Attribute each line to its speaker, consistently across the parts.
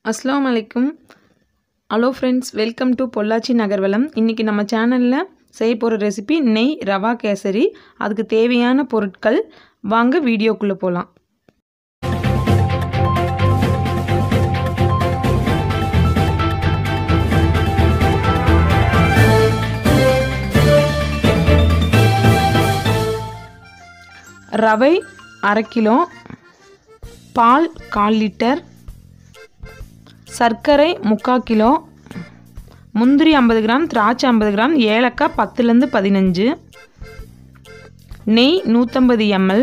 Speaker 1: அஸ்லாம் வலைக்கும் hello friends welcome to Pollachi நகர்வலம் இன்றைக்கி நம்ம சேனலில் செய்ய போகிற ரெசிபி நெய் ரவா கேசரி அதுக்கு தேவையான பொருட்கள் வாங்க வீடியோக்குள்ளே போகலாம் ரவை அரை கிலோ பால் கால் லிட்டர் சர்க்கரை முக்கால் கிலோ முந்திரி ஐம்பது கிராம் திராட்சை ஐம்பது கிராம் ஏலக்காய் பத்துலேருந்து பதினஞ்சு நெய் நூற்றம்பது எம்எல்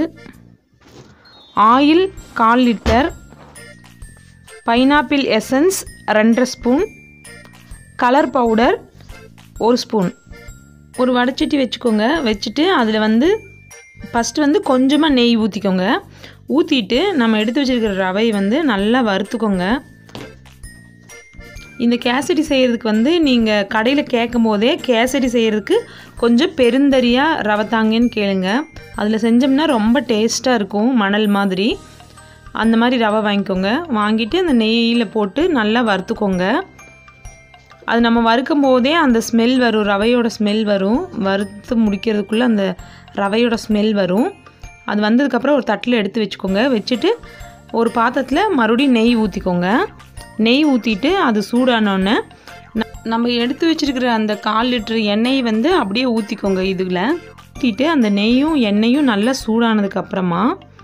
Speaker 1: ஆயில் கால் லிட்டர் பைனாப்பிள் எசன்ஸ் ரெண்டரை ஸ்பூன் கலர் பவுடர் ஒரு ஸ்பூன் ஒரு வடைச்சட்டி வச்சுக்கோங்க வச்சுட்டு அதில் வந்து ஃபஸ்ட்டு வந்து கொஞ்சமாக நெய் ஊற்றிக்கோங்க ஊற்றிட்டு நம்ம எடுத்து வச்சுருக்கிற ரவை வந்து நல்லா வறுத்துக்கோங்க இந்த கேசரி செய்கிறதுக்கு வந்து நீங்கள் கடையில் கேட்கும் போதே கேசரி செய்கிறதுக்கு கொஞ்சம் பெருந்தரியாக ரவை தாங்கன்னு கேளுங்க அதில் செஞ்சோம்னா ரொம்ப டேஸ்ட்டாக இருக்கும் மணல் மாதிரி அந்த மாதிரி ரவை வாங்கிக்கோங்க வாங்கிட்டு அந்த நெய்யில் போட்டு நல்லா வறுத்துக்கோங்க அது நம்ம வறுக்கும் போதே அந்த ஸ்மெல் வரும் ரவையோட ஸ்மெல் வரும் வறுத்து முடிக்கிறதுக்குள்ளே அந்த ரவையோட ஸ்மெல் வரும் அது வந்ததுக்கப்புறம் ஒரு தட்டில் எடுத்து வச்சுக்கோங்க வச்சுட்டு ஒரு பாத்திரத்தில் மறுபடியும் நெய் ஊற்றிக்கோங்க நெய் ஊற்றிட்டு அது சூடானோடனே நம்ம எடுத்து வச்சுருக்கிற அந்த கால் லிட்டர் எண்ணெய் வந்து அப்படியே ஊற்றிக்கோங்க இதில் ஊற்றிட்டு அந்த நெய்யும் எண்ணெயும் நல்லா சூடானதுக்கப்புறமா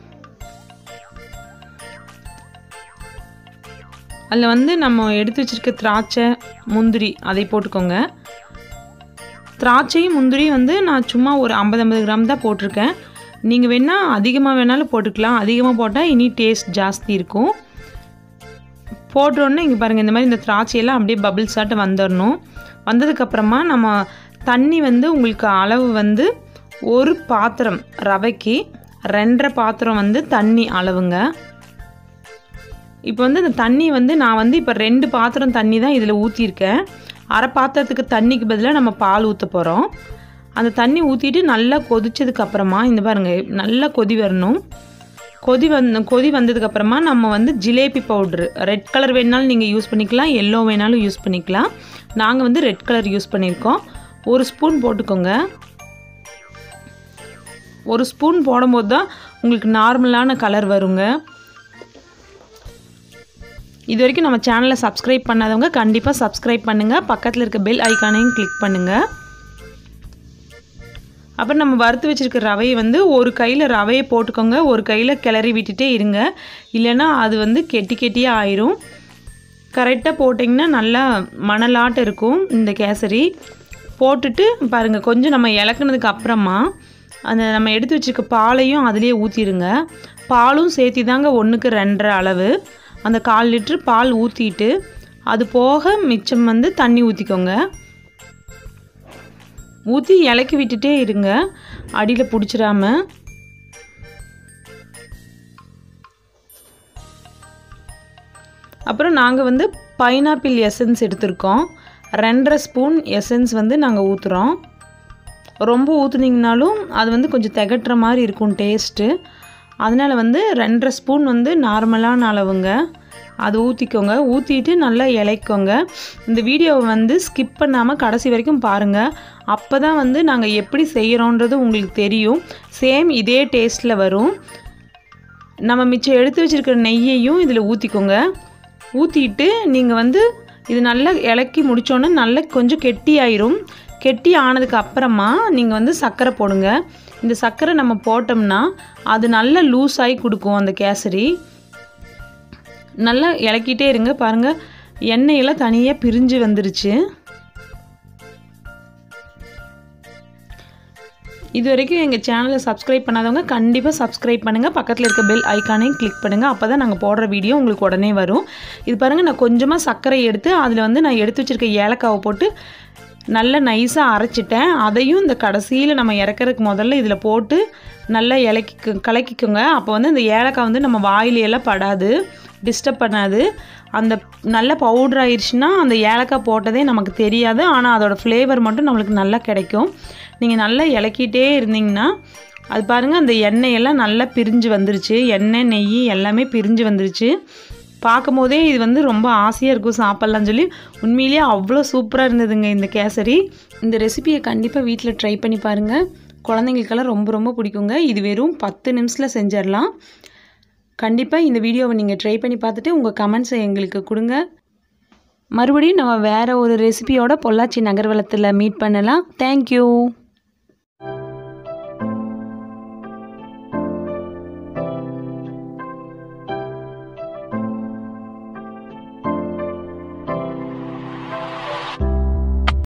Speaker 1: அதில் வந்து நம்ம எடுத்து வச்சுருக்க திராட்சை முந்திரி அதை போட்டுக்கோங்க திராட்சையும் முந்திரியும் வந்து நான் சும்மா ஒரு ஐம்பது ஐம்பது கிராம் தான் போட்டிருக்கேன் நீங்கள் வேணால் அதிகமாக வேணாலும் போட்டுக்கலாம் அதிகமாக போட்டால் இனி டேஸ்ட் ஜாஸ்தி இருக்கும் போட்டோன்னே இங்கே பாருங்கள் இந்த மாதிரி இந்த திராட்சையெல்லாம் அப்படியே பபிள்ஸ் ஆட்டு வந்துடணும் வந்ததுக்கப்புறமா நம்ம தண்ணி வந்து உங்களுக்கு அளவு வந்து ஒரு பாத்திரம் ரவைக்கு ரெண்டரை பாத்திரம் வந்து தண்ணி அளவுங்க இப்போ வந்து இந்த தண்ணி வந்து நான் வந்து இப்போ ரெண்டு பாத்திரம் தண்ணி தான் இதில் ஊற்றிருக்கேன் அரை பாத்திரத்துக்கு தண்ணிக்கு பதிலாக நம்ம பால் ஊற்ற போகிறோம் அந்த தண்ணி ஊற்றிட்டு நல்லா கொதிச்சதுக்கப்புறமா இந்த பாருங்கள் நல்லா கொதி வரணும் கொதி வந்து கொதி வந்ததுக்கப்புறமா நம்ம வந்து ஜிலேபி பவுட்ரு ரெட் கலர் வேணாலும் நீங்கள் யூஸ் பண்ணிக்கலாம் எல்லோ வேணாலும் யூஸ் பண்ணிக்கலாம் நாங்கள் வந்து ரெட் கலர் யூஸ் பண்ணியிருக்கோம் ஒரு ஸ்பூன் போட்டுக்கோங்க ஒரு ஸ்பூன் போடும்போது தான் உங்களுக்கு நார்மலான கலர் வருங்க இது வரைக்கும் நம்ம சேனலை சப்ஸ்கிரைப் பண்ணாதவங்க கண்டிப்பாக சப்ஸ்கிரைப் பண்ணுங்கள் பக்கத்தில் இருக்க பெல் ஐக்கானையும் கிளிக் பண்ணுங்கள் அப்புறம் நம்ம வறுத்து வச்சுருக்க ரவையை வந்து ஒரு கையில் ரவையை போட்டுக்கோங்க ஒரு கையில் கிளறி விட்டுட்டே இருங்க இல்லைன்னா அது வந்து கெட்டி கெட்டியாக ஆயிரும் கரெக்டாக போட்டிங்கன்னா நல்லா மணலாட்டம் இருக்கும் இந்த கேசரி போட்டுட்டு பாருங்கள் கொஞ்சம் நம்ம இலக்குனதுக்கு அப்புறமா அந்த நம்ம எடுத்து வச்சுருக்க பாலையும் அதிலே ஊற்றிடுங்க பாலும் சேர்த்தி தாங்க ஒன்றுக்கு ரெண்டரை அளவு அந்த கால் லிட்ரு பால் ஊற்றிட்டு அது போக மிச்சம் வந்து தண்ணி ஊற்றிக்கோங்க ஊற்றி இலக்கி விட்டுட்டே இருங்க அடியில் பிடிச்சிடாம அப்புறம் நாங்கள் வந்து பைனாப்பிள் எசன்ஸ் எடுத்திருக்கோம் ரெண்டரை ஸ்பூன் எசன்ஸ் வந்து நாங்கள் ஊற்றுறோம் ரொம்ப ஊற்றுனீங்கனாலும் அது வந்து கொஞ்சம் திகட்டுற மாதிரி இருக்கும் டேஸ்ட்டு அதனால் வந்து ரெண்டரை ஸ்பூன் வந்து நார்மலான அளவுங்க அது ஊற்றிக்கோங்க ஊற்றிட்டு நல்லா இலைக்கோங்க இந்த வீடியோவை வந்து ஸ்கிப் பண்ணாமல் கடைசி வரைக்கும் பாருங்கள் அப்போ தான் வந்து நாங்கள் எப்படி செய்கிறோன்றது உங்களுக்கு தெரியும் சேம் இதே டேஸ்ட்டில் வரும் நம்ம மிச்சம் எடுத்து வச்சுருக்கிற நெய்யையும் இதில் ஊற்றிக்கோங்க ஊற்றிட்டு நீங்கள் வந்து இது நல்லா இலக்கி முடித்தோன்னே நல்லா கொஞ்சம் கெட்டி ஆயிரும் கெட்டி ஆனதுக்கு அப்புறமா நீங்கள் வந்து சர்க்கரை போடுங்க இந்த சர்க்கரை நம்ம போட்டோம்னா அது நல்லா லூஸ் ஆகி கொடுக்கும் அந்த கேசரி நல்லா இலக்கிட்டே இருங்க பாருங்கள் எண்ணெயெல்லாம் தனியாக பிரிஞ்சு வந்துருச்சு இது வரைக்கும் எங்கள் சேனலை சப்ஸ்கிரைப் பண்ணாதவங்க கண்டிப்பாக சப்ஸ்கிரைப் பண்ணுங்கள் பக்கத்தில் இருக்க பெல் ஐக்கானையும் கிளிக் பண்ணுங்கள் அப்போ தான் நாங்கள் போடுற வீடியோ உங்களுக்கு உடனே வரும் இது பாருங்கள் நான் கொஞ்சமாக சர்க்கரை எடுத்து அதில் வந்து நான் எடுத்து வச்சுருக்க ஏலக்காவை போட்டு நல்லா நைஸாக அரைச்சிட்டேன் அதையும் இந்த கடைசியில் நம்ம இறக்கிறதுக்கு முதல்ல இதில் போட்டு நல்லா இலக்கி கலக்கிக்கோங்க அப்போ வந்து இந்த ஏலக்காய் வந்து நம்ம வாயிலையெல்லாம் படாது டிஸ்டர்ப் பண்ணாது அந்த நல்ல பவுட்ரு ஆயிடுச்சுன்னா அந்த ஏலக்காய் போட்டதே நமக்கு தெரியாது ஆனால் அதோடய ஃப்ளேவர் மட்டும் நம்மளுக்கு நல்லா கிடைக்கும் நீங்கள் நல்லா இலக்கிட்டே இருந்தீங்கன்னா அது பாருங்கள் அந்த எண்ணெயெல்லாம் நல்லா பிரிஞ்சு வந்துருச்சு எண்ணெய் நெய் எல்லாமே பிரிஞ்சு வந்துருச்சு பார்க்கும் போதே இது வந்து ரொம்ப ஆசையாக இருக்கும் சாப்பிட்லான்னு சொல்லி உண்மையிலேயே அவ்வளோ சூப்பராக இருந்ததுங்க இந்த கேசரி இந்த ரெசிபியை கண்டிப்பாக வீட்டில் ட்ரை பண்ணி பாருங்கள் குழந்தைங்களுக்கெல்லாம் ரொம்ப ரொம்ப பிடிக்குங்க இது வெறும் பத்து நிமிஷத்தில் செஞ்சிடலாம் கண்டிப்பாக இந்த வீடியோவை நீங்கள் ட்ரை பண்ணி பார்த்துட்டு உங்கள் கமெண்ட்ஸை எங்களுக்கு கொடுங்க மறுபடியும் நம்ம வேறு ஒரு ரெசிபியோட பொள்ளாச்சி நகர்வலத்தில் மீட் பண்ணலாம் தேங்க்யூ